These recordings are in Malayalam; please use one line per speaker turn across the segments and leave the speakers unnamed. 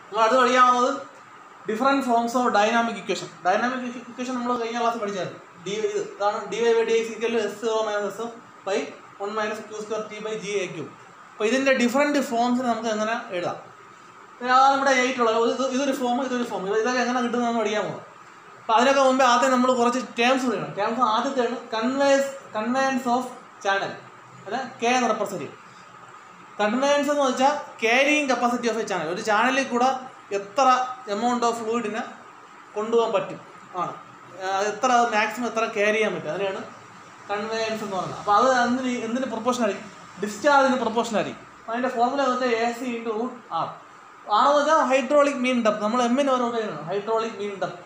നമ്മൾ അത് പഠിക്കാവുന്നത് different forms of dynamic equation dynamic equation നമ്മൾ കഴിഞ്ഞ ക്ലാസ് പഠിച്ചായിരുന്നു ഡി ഇത് ഇതാണ് D Y by D X equal S zero minus S by one minus Q square T by G A Q അപ്പോൾ ഇതിൻ്റെ ഡിഫറെൻറ്റ് ഫോംസ് നമുക്ക് എങ്ങനെ എഴുതാം അതാണ് ഇവിടെ എയ്റ്റ് ഉള്ളത് ഇത് ഇതൊരു ഫോം ഇതൊരു ഫോം ഇതൊക്കെ എങ്ങനെ കിട്ടുന്നതെന്ന് പഠിക്കാൻ പോകും അപ്പോൾ അതിനൊക്കെ മുമ്പേ ആദ്യം നമ്മൾ കുറച്ച് ടേംസ് പഠിക്കണം ടേംസ് ആദ്യത്തെയാണ് കൺവേസ് കൺവേയൻസ് ഓഫ് ചാനൽ അല്ലെ കെ എന്ന് റെപ്രസെൻറ്റ് ചെയ്യും കൺവേയൻസ് എന്ന് വെച്ചാൽ carrying capacity of a channel ഒരു ചാനലിൽ കൂടെ എത്ര എമൗണ്ട് ഓഫ് ഫ്ലൂയിഡിനെ കൊണ്ടുപോകാൻ പറ്റും ആണ് ആ, എത്ര മാക്സിമം എത്ര ക്യാരി ചെയ്യാൻ പറ്റും അതിനാണ് കൺവേയൻസ് എന്ന് പറയുന്നത് അപ്പോൾ അത് എന്തിന് എന്തിന് പ്രൊപ്പോഷൻ ആയിരിക്കും ഡിസ്ചാർജിന് പ്രൊപ്പോഷൻ ആയിരിക്കും അതിൻ്റെ ഫോർമുല എന്ന് വെച്ചാൽ A C into root R R എന്ന് വെച്ചാൽ ഹൈഡ്രോളിക് മീൻ ഡെപ്ത് നമ്മൾ എമ്മിന് ഓരോ ഉപയോഗിക്കണം hydraulic mean depth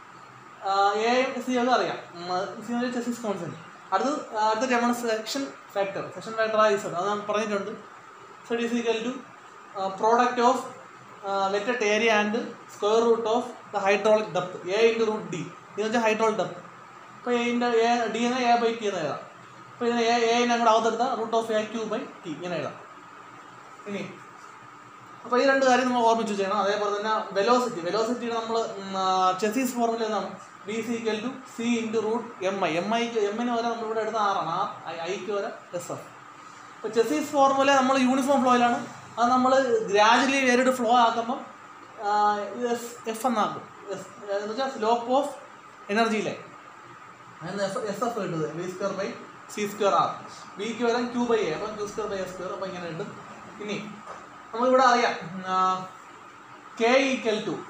A C ഒക്കെ അറിയാം സി ചെസിസ് കോൺസെൻറ്റ് അടുത്ത് അടുത്ത ടൈമാണ് സെക്ഷൻ ഫാക്ടർ സെക്ഷൻ ഫാക്ടർ ആയി സെഡ് അത് ഞാൻ പറഞ്ഞിട്ടുണ്ട് Z is equal to product of wetted area and square root of the hydraulic depth A into root D എന്ന് വെച്ചാൽ ഹൈഡ്രോളിക് ഡെപ്ത് അപ്പോൾ എയിൻ്റെ എ ഡി എന്നെ എ ബൈ ടി എന്ന് എഴുതാം അപ്പോൾ ഇതിനെ എ എന്നെ അങ്ങോട്ട് അകത്തെടുത്താൽ root of A Q by T ഇങ്ങനെ എഴുതാം ഇനി അപ്പോൾ ഈ രണ്ട് കാര്യം നമ്മൾ ഓർമ്മിച്ച് ചെയ്യണം അതേപോലെ തന്നെ വെലോസിറ്റി വെലോസിറ്റിയുടെ നമ്മൾ ചെസീസ് ഫോർമുല എന്താണ് B C equal to C into root M I M ഐക്ക് എമ്മിന് വരെ നമ്മളിവിടെ എടുത്ത ആറാണ് ആർ ഐക്ക് വരെ എസ് എഫ് ഇപ്പോൾ ചെസീസ് ഫോർമുല നമ്മൾ യൂണിഫോം ഫ്ലോയിലാണ് അത് നമ്മൾ ഗ്രാജുവലി വേറിട്ട് ഫ്ലോ ആക്കുമ്പം എസ് എഫ് എന്നാക്കും എസ് എന്ന് വെച്ചാൽ സ്ലോപ്പ് ഓഫ് എനർജിയിലെ അതിന് എഫ് എസ് എഫ് കിട്ടുന്നത് B square by C square R ബിക്ക് വരാൻ ക്യൂ ബൈ എ അപ്പം Q square by S square അപ്പം ഇങ്ങനെ ഉണ്ട് ഇനി നമുക്കിവിടെ അറിയാം K equal to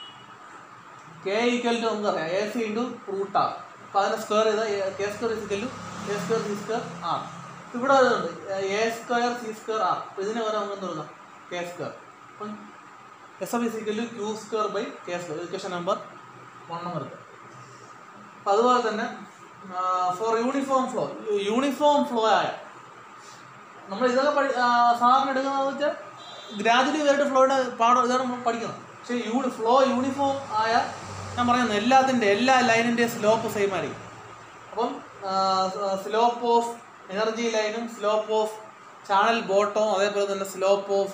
K equal to നമുക്കറിയാം A C into root R അപ്പം അതിനെ സ്ക്വയർ ചെയ്താൽ K square is equal to A square C square R ഇവിടെ വരുന്നുണ്ട് A square C square R അപ്പോൾ ഇതിന് വരെ നമുക്ക് എന്ത് കൊടുക്കാം കെ സ്ക്വയർ അപ്പം S F is equal to Q square by K square equation number one number അപ്പം അതുപോലെ തന്നെ for uniform flow uniform flow ആയ നമ്മൾ ഇതൊക്കെ പഠി ആ, സാധാരണ എടുക്കുന്നതെന്ന് വെച്ചാൽ ഗ്രാജുവലി വേറിട്ട് ഫ്ലോയുടെ പാഠം ഇതാണ് നമ്മൾ പഠിക്കുന്നത് പക്ഷേ യൂണി ഫ്ലോ യൂണിഫോം ആയ ഞാൻ പറയുന്നത് എല്ലാത്തിൻ്റെ എല്ലാ ലൈനിൻ്റെ സ്ലോപ്പ് സെയിം ആയിരിക്കും അപ്പം സ്ലോപ്പ് ഓഫ് എനർജി ലൈനും സ്ലോപ്പ് ഓഫ് ചാനൽ ബോട്ടോ അതേപോലെ തന്നെ സ്ലോപ്പ് ഓഫ്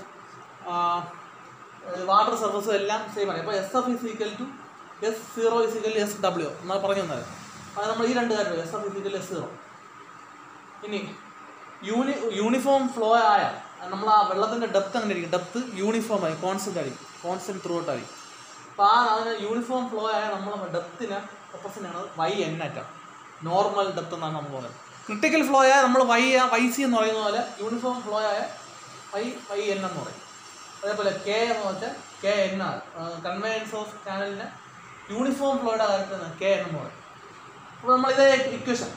വാട്ടർ സർഫസും എല്ലാം സെയിം ആണ് അപ്പോൾ S F is equal to S zero is equal S W എന്നാൽ പറഞ്ഞു തന്നത് അത് നമ്മൾ ഈ രണ്ട് കാര്യം S F is equal S zero ഇനി യൂണി യൂണിഫോം ഫ്ലോ ആയ നമ്മൾ ആ വെള്ളത്തിൻ്റെ ഡെപ്ത് അങ്ങനെ ഇരിക്കും ഡെപ്ത് യൂണിഫോം ആയി കോൺസ്റ്റൻ്റ് ആയിരിക്കും കോൺസ്റ്റൻറ്റ് ത്രൂ ഔട്ട് ആയിരിക്കും അപ്പോൾ ആ അതിന് യൂണിഫോം ഫ്ലോ ആയ നമ്മൾ ഡെപ്തിന് റെപ്രസെൻ്റ് ചെയ്യുന്നത് വൈ എൻ ആയിട്ടാണ് നോർമൽ ഡെപ്ത് എന്നാണ് നമ്മൾ പറയുന്നത് ക്രിട്ടിക്കൽ ഫ്ലോ ആയ നമ്മൾ വൈ വൈ സി എന്ന് പറയുന്ന പോലെ യൂണിഫോം ഫ്ലോ ആയ വൈ വൈ എൻ എന്ന് പറയും അതേപോലെ കെ എന്ന് വെച്ചാൽ K N R conveyance of ചാനലിന് യൂണിഫോം ഫ്ലോയുടെ കാര്യത്തിൽ കെ എൻ എന്ന് പറയും അപ്പോൾ നമ്മൾ ഇതേ ഇക്വേഷൻ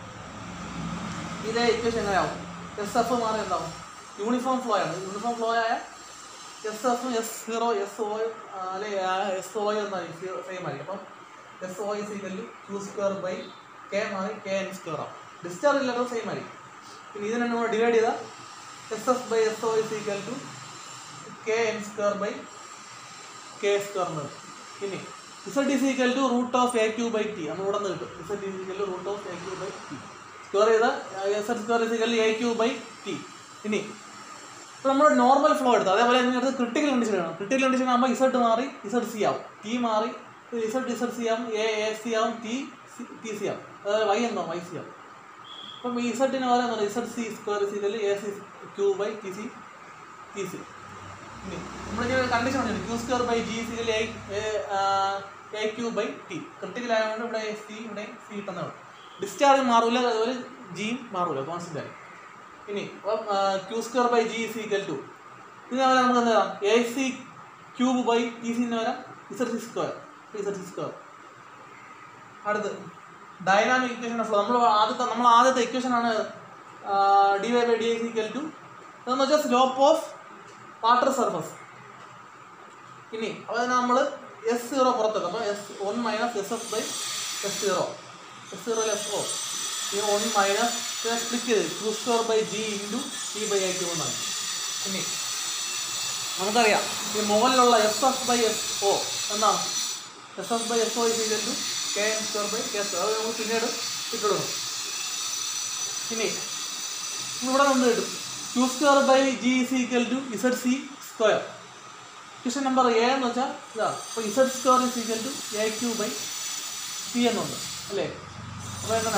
ഇതേ ഇക്വേഷൻ എങ്ങനെയാവും എസ് എഫ് മാറി എന്താവും യൂണിഫോം ഫ്ലോ ആണ് യൂണിഫോം ഫ്ലോ ആയ S F S zero S O അല്ലെ എസ് ഒ എന്നായിരിക്കും സെയിം ആയിരിക്കും അപ്പം S O is equal to Q square by K മാറി കെ എൻ സ്ക്വയർ ആവും ഡിസ്ചാർജ് ഇല്ലാത്ത സെയിം ആയിരിക്കും പിന്നെ ഇതിനെ നമ്മൾ ഡിവൈഡ് ചെയ്താൽ S F by S O is equal to K N square by K square എന്ന് കിട്ടും ഇനി Z is equal to root of A Q by T നമ്മൾ ഇവിടെ നിന്ന് കിട്ടും Z is equal to root of A Q by T square ചെയ്ത S square is equal A Q by T ഇനി ഇപ്പോൾ നമ്മൾ നോർമൽ ഫ്ലോ എടുത്തു അതേപോലെ നിങ്ങൾക്ക് ക്രിട്ടിക്കൽ കണ്ടീഷൻ ആണ് ക്രിട്ടിക്കൽ കണ്ടീഷൻ ആകുമ്പോൾ ഇസഡ് മാറി ഇസഡ് സി ആവും ടി മാറി ഇസഡ് ഇസഡ് സി ആവും എ എ സി ആവും ടി ടി സി ആവും അതായത് വൈ എന്നോ വൈ സി ആവും അപ്പം ഇസഡിന് പോലെ എന്താ Z C square is equal A C Q by T C T C ഇനി നമ്മളിങ്ങനെ കണ്ടീഷൻ ഉണ്ട് Q square by G is equal A Q by T critical ആയതുകൊണ്ട് ഇവിടെ സി ഇവിടെ സി കിട്ടുന്നതാണ് ഡിസ്ചാർജ് മാറില്ല അതുപോലെ ജിയും മാറില്ല കോൺസ്റ്റന്റ് ആയി ഇനി അപ്പം Q square by G C equal to ഇതിനെ വരെ നമുക്ക് എന്താ A C cube by T സിന് വരാം Z C square Z C square അടുത്ത് ഡൈനാമിക് ഇക്വേഷൻ ഓഫ് ഫ്ലോ നമ്മൾ ആദ്യത്തെ നമ്മൾ ആദ്യത്തെ ഇക്വേഷൻ ആണ് D Y by D I C equal to ഇതെന്ന് വെച്ചാൽ സ്ലോപ്പ് ഓഫ് വാട്ടർ സർഫസ് ഇനി അപ്പോൾ അതിന് നമ്മൾ എസ് സീറോ പുറത്തെടുക്കും അപ്പോൾ S one minus S F by S zero S zero S O ഈ വൺ മൈനസ് സ്പ്ലിറ്റ് ചെയ്ത് Q square by G into T by I Q എന്നാണ് ഇനി നമുക്കറിയാം ഈ മുകളിലുള്ള S F by S O എന്താണ് S F by S O is equal to K N square by K square അത് നമുക്ക് പിന്നീട് ഇട്ടുകൊടുക്കും ഇനി ഇവിടെ നിന്ന് കിട്ടും Q square by G is equal to Z C square equation number A എന്ന് വെച്ചാൽ ഇതാ അപ്പോൾ Z square is equal to A Q by P എന്നുണ്ട് അല്ലേ അപ്പോൾ എങ്ങനെ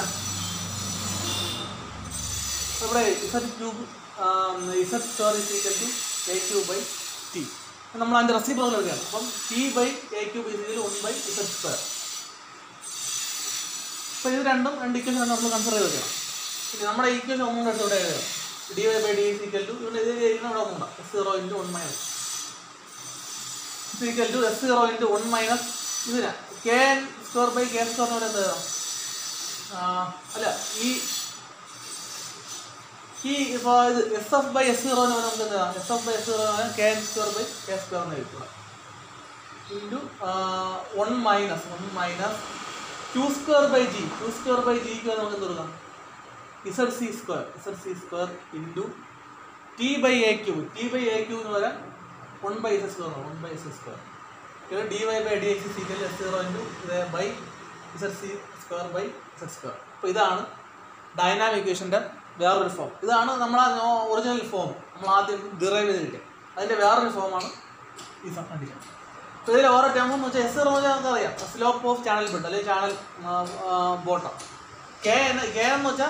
അപ്പോൾ ഇവിടെ Z cube Z square is equal to A Q by T നമ്മൾ അതിൻ്റെ റെസിപ്രോക്കൽ എടുക്കുകയാണ് അപ്പം T by A cube is equal one by Z square അപ്പോൾ ഇത് രണ്ടും രണ്ട് ഇക്വേഷൻ നമ്മൾ കൺസിഡർ ചെയ്ത് വെക്കണം പിന്നെ നമ്മുടെ ഈക്വേഷൻ ഒന്നും എടുത്ത് ഇവിടെ എഴുതുക D Y by D is equal to ഇവിടെ ഇത് എഴുതുന്ന ഇവിടെ ഒന്നും S zero into one minus equal to S zero into one minus ഇതിന് K N square by K square എന്ന് പറയുന്നത് ഏതാ? ആ, അല്ല ഈ ഈ ഇപ്പോൾ ഇത് S F by S zero എന്ന് പറയുന്നത് നമുക്ക് എന്താ S F by S zero K N square by K square എന്ന് എഴുതുക into one minus one minus Q square by G Q square by ജിക്ക് നമുക്ക് എന്ത് കൊടുക്കാം Z C square Z C square into T by A Q T by A Q എന്ന് പറയാൻ one by S square one by S square ഇത് D Y by D X സീക്കൽ എസ് സീറോ ഇൻറ്റു ഇത് by Z C square by Z square അപ്പോൾ ഇതാണ് ഡൈനാമിക് ഇക്വേഷൻ്റെ വേറൊരു ഫോം ഇതാണ് നമ്മളെ ഒറിജിനൽ ഫോം നമ്മൾ ആദ്യം ഡിറൈവ് ചെയ്ത് കിട്ടിയത് അതിൻ്റെ വേറൊരു ഫോമാണ് ഈ കണ്ടീഷൻ അപ്പോൾ ഇതിൽ ഓരോ ടേം എന്ന് വെച്ചാൽ എസ് എന്ന് നമുക്ക് അറിയാം സ്ലോപ്പ് ഓഫ് ചാനൽ ബിഡ് അല്ലെങ്കിൽ ചാനൽ ബോട്ടം കെ എന്ന് കെ എന്ന് വെച്ചാൽ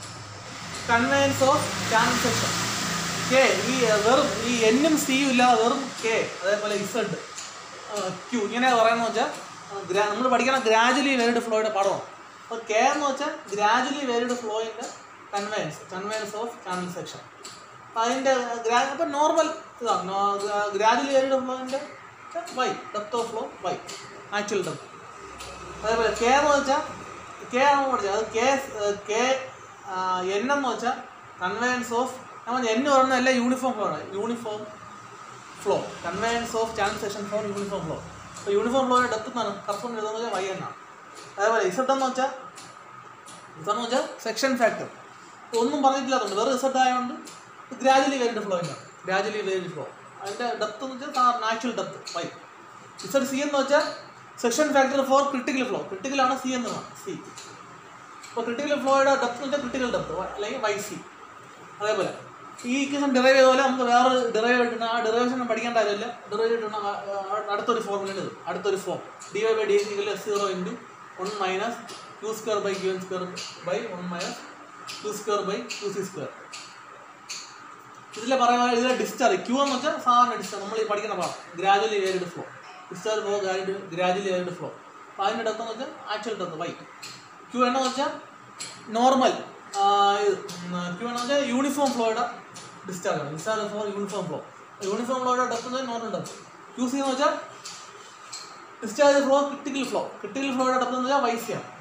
conveyance of channel section K ഈ വെറും ഈ എന്നും സിയും ഇല്ലാതെ വെറും കെ അതേപോലെ ഇസഡ് ക്യൂ ഇങ്ങനെ പറയുന്നത് വെച്ചാൽ ഗ്രാ നമ്മൾ പഠിക്കണം ഗ്രാജുവലി വേരിഡ് ഫ്ലോയുടെ പടമാണ് അപ്പോൾ കെ എന്ന് വെച്ചാൽ ഗ്രാജുവലി വേരിഡ് ഫ്ലോയിൻ്റെ conveyance conveyance of channel section അപ്പോൾ അതിൻ്റെ ഗ്രാ അപ്പോൾ നോർമൽ ഇതാണ് ഗ്രാജുവലി വേരിഡ് ഫ്ലോയിൻ്റെ Y depth of flow Y actual depth അതേപോലെ കെ എന്ന് വെച്ചാൽ കെ ആണ് പഠിച്ചത് അത് കെ കെ എൻ എന്ന് വെച്ചാൽ കൺവെയൻസ് ഓഫ് നമ്മൾ എൻ പറയുന്നത് എല്ലാം യൂണിഫോം ഫ്ലോ ആണ് uniform flow conveyance of channel section for uniform flow അപ്പോൾ യൂണിഫോം ഫ്ലോയുടെ ഡെപ്ത് എന്നാണ് കറസ്പോണ്ട് ചെയ്തതെന്ന് വെച്ചാൽ വൈ എന്നാണ് അതേപോലെ ഇസഡ് എന്ന് വെച്ചാൽ ഇതെന്ന് വെച്ചാൽ സെക്ഷൻ ഫാക്ടർ ഒന്നും പറഞ്ഞിട്ടില്ലാത്തതുകൊണ്ട് വേറെ റിസൾട്ട് ആയതുകൊണ്ട് ഗ്രാജുവലി വേരിഡ് ഫ്ലോ തന്നെയാണ് ഗ്രാജുവലി വേരിഡ് ഫ്ലോ അതിൻ്റെ ഡെപ്ത് എന്ന് വെച്ചാൽ natural depth Y Z C എന്ന് വെച്ചാൽ section factor for critical flow ക്രിട്ടിക്കലാണ് സി എന്നതാണ് സി അപ്പോൾ ക്രിട്ടിക്കൽ ഫ്ലോയുടെ ഡെപ്ത് എന്ന് വെച്ചാൽ ക്രിട്ടിക്കൽ ഡെപ്ത് അല്ലെങ്കിൽ വൈ സി അതേപോലെ ഈ ഇക്വേഷൻ ഡിറൈവ് ചെയ്ത പോലെ നമുക്ക് വേറെ ഡിറൈവ് കിട്ടുന്ന ആ ഡെറിവേഷൻ പഠിക്കേണ്ട കാര്യമില്ല ഡിറൈവ് കിട്ടുന്ന ആ- ആ- അടുത്തൊരു ഫോർമുലയാണ് ഇത് അടുത്തൊരു form D Y by D S S zero into one minus Q square by Q N square by one minus Q square by Q C square ഇതിലെ പറയുന്നത് ഇതിലെ ഡിസ്ചാർജ് ക്യൂ എന്ന് വെച്ചാൽ സാധാരണ ഡിസ്ചാർജ് നമ്മൾ ഈ പഠിക്കുന്ന പാഠം gradually varied flow discharge flow gradually varied flow അപ്പോൾ അതിൻ്റെ ഡെപ്ത് എന്ന് വെച്ചാൽ ആക്ച്വൽ ഡെപ്ത് വൈ ക്യൂ എന്ന് വെച്ചാൽ നോർമൽ ക്യൂ എന്ന് വെച്ചാൽ യൂണിഫോം ഫ്ലോയുടെ ഡിസ്ചാർജ് ആണ് discharge for uniform flow uniform ഫ്ലോയുടെ ഡെപ്ത് എന്ന് വെച്ചാൽ നോർമൽ ഡെപ്ത് ക്യൂ സി എന്ന് വെച്ചാൽ discharge flow critical flow critical ഫ്ലോയുടെ ഡെപ്ത് എന്ന് വെച്ചാൽ വൈ സി ആണ്